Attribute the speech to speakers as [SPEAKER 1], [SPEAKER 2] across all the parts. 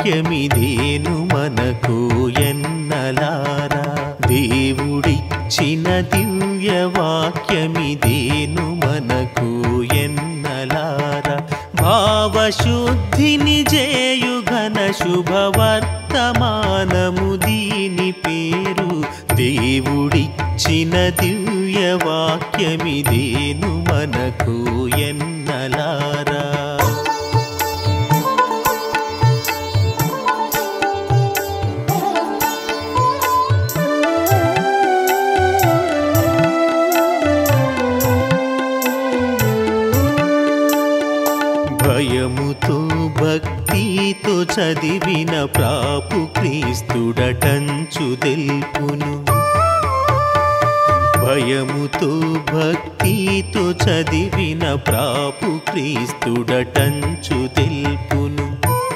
[SPEAKER 1] వాక్యమిదేను మనకు ఎన్నలారా దేవుడిచ్చిన దివ్య వాక్యమిదేను మనకు ఎన్నలారా భావశుద్ధిని జేయుఘన శుభవర్తమానము దీని పేరు దేవుడిచ్చిన దివ్య వాక్యమిదేను మనకు ఎన్నలారా భయముతో భక్తితో చదివిన ప్రాపు క్రీస్తుడటంచు తెల్పును భయముతో భక్తితో చదివిన ప్రాపు క్రీస్తుడటంచు తెల్పును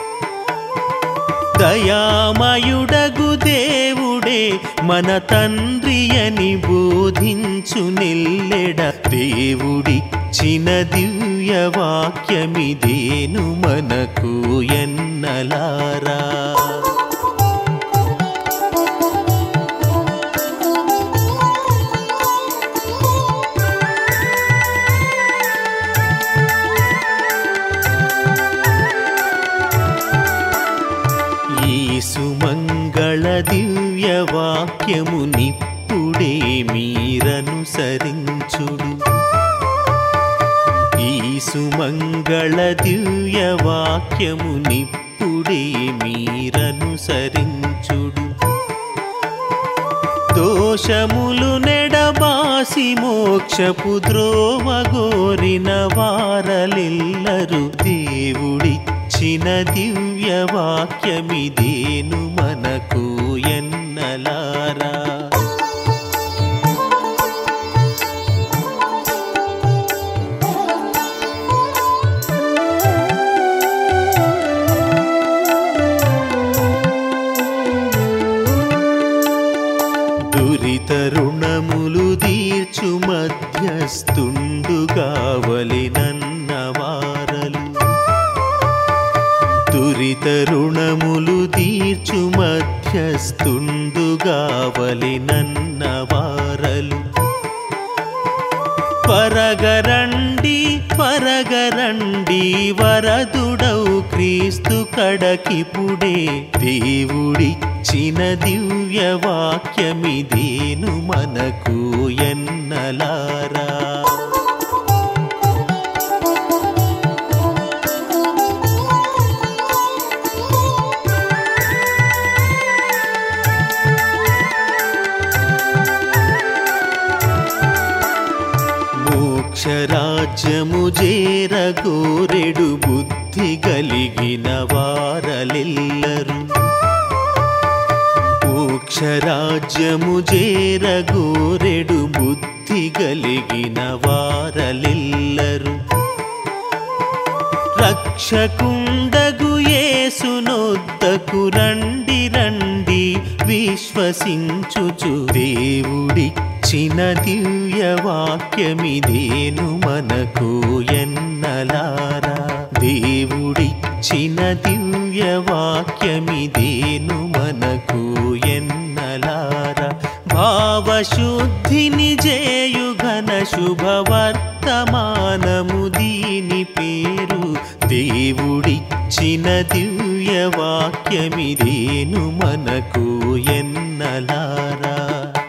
[SPEAKER 1] దయామయుడగు దేవుడే మన తండ్రి అని బోధించు నిల్లెడ దేవుడిచ్చిన దివ్య వాక్యమిదేను మనకు ఎన్నలారా ఈ సుమంగళ దివ్య వాక్యము నిప్పుడే మీరనుసరించుడు ఈ సుమంగళ దివ్య వాక్యము నిప్పుడే మీరనుసరించుడు దోషములు నెడబాసి మోక్షపు ద్రోవగోరిన వారలెల్లరు దేవుడిచ్చిన దివ్య వాక్యమిదేను మనకు ఎన్నలారా దురిత రుణములు తీర్చు మధ్యస్థుండుగావలినన్న వారలు దురిత రుణములు తీర్చు మధ్యస్థుండుగావలినన్న వారలు పరగరండి పరగరండి వరదుడౌ క్రీస్తు కడకిపుడే దేవుడిచ్చిన దివ్య వాక్యమిదేను మనకు ఎన్నలారా మోక్షరాజ్యము జేరగోరెడు బుద్ధి కలిగిన వారలెల్లరు మోక్షరాజ్యము జేరగోరెడు బుద్ధి కలిగిన వారలెల్లరు రక్షకుండగు యేసునొద్దకు రండి రండి విశ్వసించుచు దేవుడిచ్చిన దివ్య వాక్యమిదేను మనకు ఎన్నలారా దేవుడిచ్చిన దివ్య వాక్యమిదేను మనకు ఎన్నలారా భావశుద్ధిని జేయుఘన శుభవర్తమానము దీని పేరు దేవుడిచ్చిన దివ్య వాక్యమిదేను మనకు ఎన్నలారా